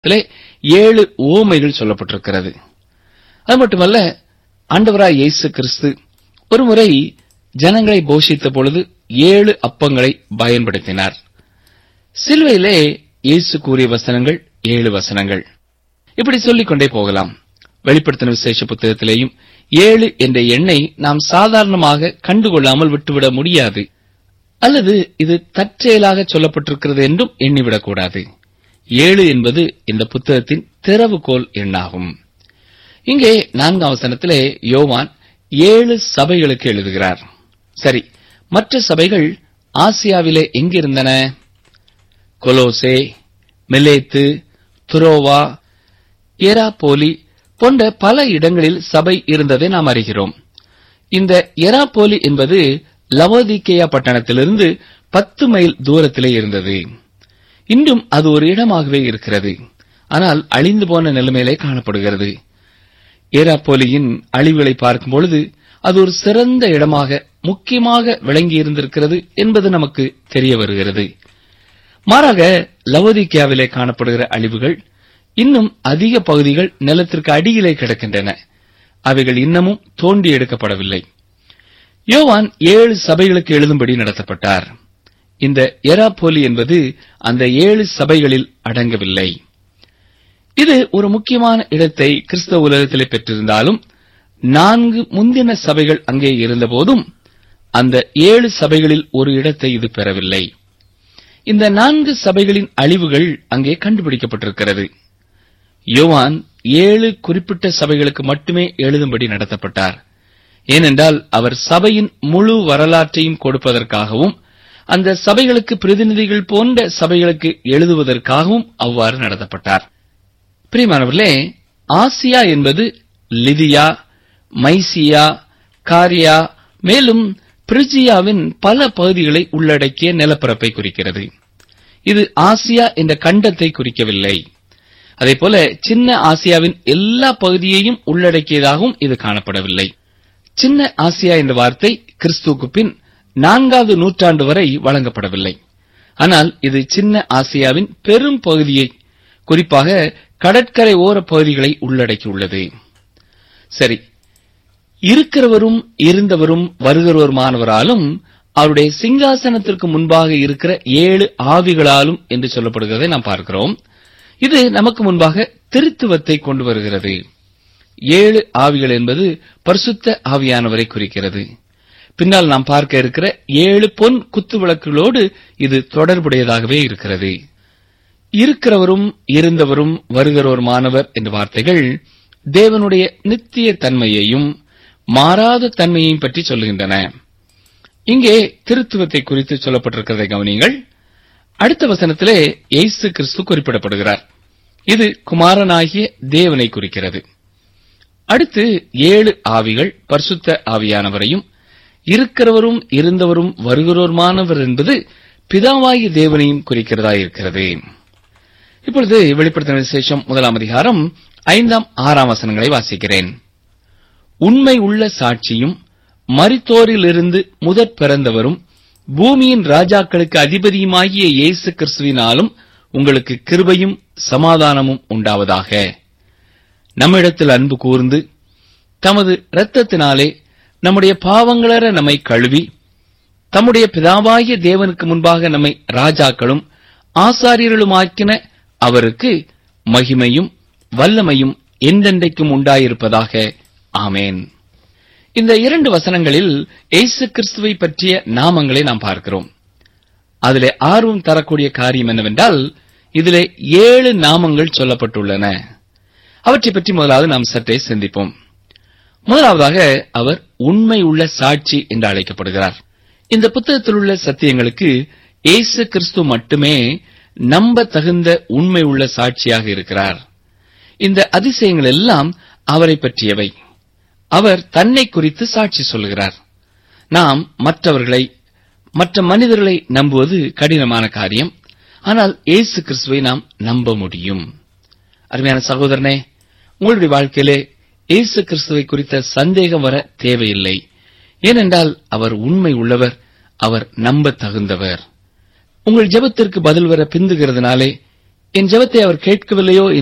இதிலே ஏழு ஓமைகள் சொல்லப்பட்டிருக்கிறது அது மட்டுமல்ல ஆண்டவராய் இயேசு கிறிஸ்து ஒருமுறை ஜனங்களை போஷித்த பொழுது ஏழு அப்பங்களை பயன்படுத்தினார் சிலுவையிலே இயேசு கூறிய வசனங்கள் ஏழு வசனங்கள் இப்படி சொல்லிக் கொண்டே போகலாம் வெளிப்படுத்தின விசேஷ புத்தகத்திலேயும் ஏழு என்ற எண்ணை நாம் சாதாரணமாக கண்டுகொள்ளாமல் விட்டுவிட முடியாது அல்லது இது தற்செயலாக சொல்லப்பட்டிருக்கிறது என்றும் எண்ணிவிடக்கூடாது ஏழு என்பது இந்த புத்தகத்தின் திறவுகோல் எண்ணாகும் இங்கே நான்காம் வசனத்திலே யோவான் ஏழு சபைகளுக்கு எழுதுகிறார் சரி மற்ற சபைகள் ஆசியாவிலே எங்கிருந்தன கொலோசே மெலேத்து துரோவா எராபோலி போன்ற பல இடங்களில் சபை இருந்ததை நாம் அறிகிறோம் இந்த எராபோலி என்பது லவோதிக்கேயா பட்டணத்திலிருந்து பத்து மைல் தூரத்திலே இருந்தது இன்றும் அது ஒரு இடமாகவே இருக்கிறது ஆனால் அழிந்து போன நிலைமையிலே காணப்படுகிறது ஏராப்போலியின் அழிவுகளை பார்க்கும் பொழுது அது ஒரு சிறந்த இடமாக முக்கியமாக விளங்கியிருந்திருக்கிறது என்பது நமக்கு தெரிய வருகிறது மாறாக லவோதிக்கியாவிலே காணப்படுகிற அழிவுகள் இன்னும் அதிக பகுதிகள் நிலத்திற்கு அடியிலே கிடக்கின்றன அவைகள் இன்னமும் தோண்டி எடுக்கப்படவில்லை யோவான் ஏழு சபைகளுக்கு எழுதும்படி நடத்தப்பட்டார் இந்த எராப்போலி என்பது அந்த ஏழு சபைகளில் அடங்கவில்லை இது ஒரு முக்கியமான இடத்தை கிறிஸ்தவ உலகத்திலே பெற்றிருந்தாலும் நான்கு முந்தின சபைகள் அங்கே இருந்தபோதும் அந்த ஏழு சபைகளில் ஒரு இடத்தை இது பெறவில்லை இந்த நான்கு சபைகளின் அழிவுகள் அங்கே கண்டுபிடிக்கப்பட்டிருக்கிறது யோவான் ஏழு குறிப்பிட்ட சபைகளுக்கு மட்டுமே எழுதும்படி நடத்தப்பட்டார் ஏனென்றால் அவர் சபையின் முழு வரலாற்றையும் கொடுப்பதற்காகவும் அந்த சபைகளுக்கு பிரதிநிதிகள் போன்ற சபைகளுக்கு எழுதுவதற்காகவும் அவ்வாறு நடத்தப்பட்டார் பிரியமானவர்களே ஆசியா என்பது லிதியா மைசியா காரியா மேலும் பிரிஜியாவின் பல பகுதிகளை உள்ளடக்கிய நிலப்பரப்பை குறிக்கிறது இது ஆசியா என்ற கண்டத்தை குறிக்கவில்லை அதேபோல சின்ன ஆசியாவின் எல்லா பகுதியையும் உள்ளடக்கியதாகவும் இது காணப்படவில்லை சின்ன ஆசியா என்ற வார்த்தை கிறிஸ்துவுக்கு பின் நான்காவது நூற்றாண்டு வரை வழங்கப்படவில்லை ஆனால் இது சின்ன ஆசியாவின் பெரும் பகுதியை குறிப்பாக கடற்கரை ஓர பகுதிகளை உள்ளடக்கியுள்ளது சரி இருக்கிறவரும் இருந்தவரும் வருகிறவருமானவராலும் அவருடைய சிங்காசனத்திற்கு முன்பாக இருக்கிற ஏழு ஆவிகளாலும் என்று சொல்லப்படுகிறதை நாம் பார்க்கிறோம் இது நமக்கு முன்பாக திருத்துவத்தை கொண்டு வருகிறது ஏழு ஆவிகள் என்பது பரிசுத்த ஆவியானவரை குறிக்கிறது பின்னால் நாம் பார்க்க இருக்கிற ஏழு பொன் குத்து விளக்குகளோடு இது தொடர்புடையதாகவே இருக்கிறது இருக்கிறவரும் இருந்தவரும் வருகிறவருமானவர் என்ற வார்த்தைகள் தேவனுடைய நித்திய தன்மையையும் மாறாத தன்மையையும் பற்றி சொல்லுகின்றன இங்கே திருத்துவத்தை குறித்து சொல்லப்பட்டிருக்கிறதை கவனியுங்கள் அடுத்த வசனத்திலே இயேசு கிறிஸ்து குறிப்பிடப்படுகிறார் இது குமாரனாகிய தேவனை குறிக்கிறது அடுத்து ஏழு ஆவிகள் பரிசுத்த ஆவியானவரையும் இருக்கிறவரும் இருந்தவரும் வருகிறோருமானவர் என்பது பிதாவாகிய தேவனையும் குறிக்கிறதா இருக்கிறது இப்பொழுது வெளிப்படுத்தின விசேஷம் முதலாம் அதிகாரம் ஐந்தாம் ஆறாம் வசனங்களை வாசிக்கிறேன் உண்மை உள்ள சாட்சியும் மரித்தோரிலிருந்து முதற் பிறந்தவரும் பூமியின் ராஜாக்களுக்கு அதிபதியுமாகிய இயேசு கிறிஸ்துவினாலும் உங்களுக்கு கிருபையும் சமாதானமும் உண்டாவதாக நம்மிடத்தில் அன்பு கூர்ந்து தமது இரத்தத்தினாலே நம்முடைய பாவங்களற நம்மை கழுவி தம்முடைய பிதாவாகிய தேவனுக்கு முன்பாக நம்மை ராஜாக்களும் ஆசாரியர்களுமாக்கின அவருக்கு மகிமையும் வல்லமையும் என்றென்றைக்கும் உண்டாயிருப்பதாக ஆமேன் இந்த இரண்டு வசனங்களில் இயேசு கிறிஸ்துவை பற்றிய நாமங்களை நாம் பார்க்கிறோம் அதிலே ஆர்வம் தரக்கூடிய காரியம் என்னவென்றால் இதிலே ஏழு நாமங்கள் சொல்லப்பட்டுள்ளன அவற்றை பற்றி முதலாவது நாம் சற்றே சிந்திப்போம் முதலாவதாக அவர் உண்மை உள்ள சாட்சி என்று அழைக்கப்படுகிறார் இந்த புத்தகத்தில் உள்ள சத்தியங்களுக்கு இயேசு கிறிஸ்து மட்டுமே நம்ப தகுந்த உண்மை உள்ள சாட்சியாக இருக்கிறார் இந்த அதிசயங்கள் எல்லாம் அவரை பற்றியவை அவர் தன்னை குறித்து சாட்சி சொல்கிறார் நாம் மற்றவர்களை மற்ற மனிதர்களை நம்புவது கடினமான காரியம் ஆனால் இயேசு கிறிஸ்துவை நாம் நம்ப முடியும் அருமையான சகோதரனே உங்களுடைய வாழ்க்கையிலே இயேசு கிறிஸ்துவை குறித்த சந்தேகம் வர தேவையில்லை ஏனென்றால் அவர் உண்மை உள்ளவர் அவர் நம்ப தகுந்தவர் உங்கள் ஜெபத்திற்கு பதில் வர பிந்துகிறதுனாலே என் ஜெபத்தை அவர் கேட்கவில்லையோ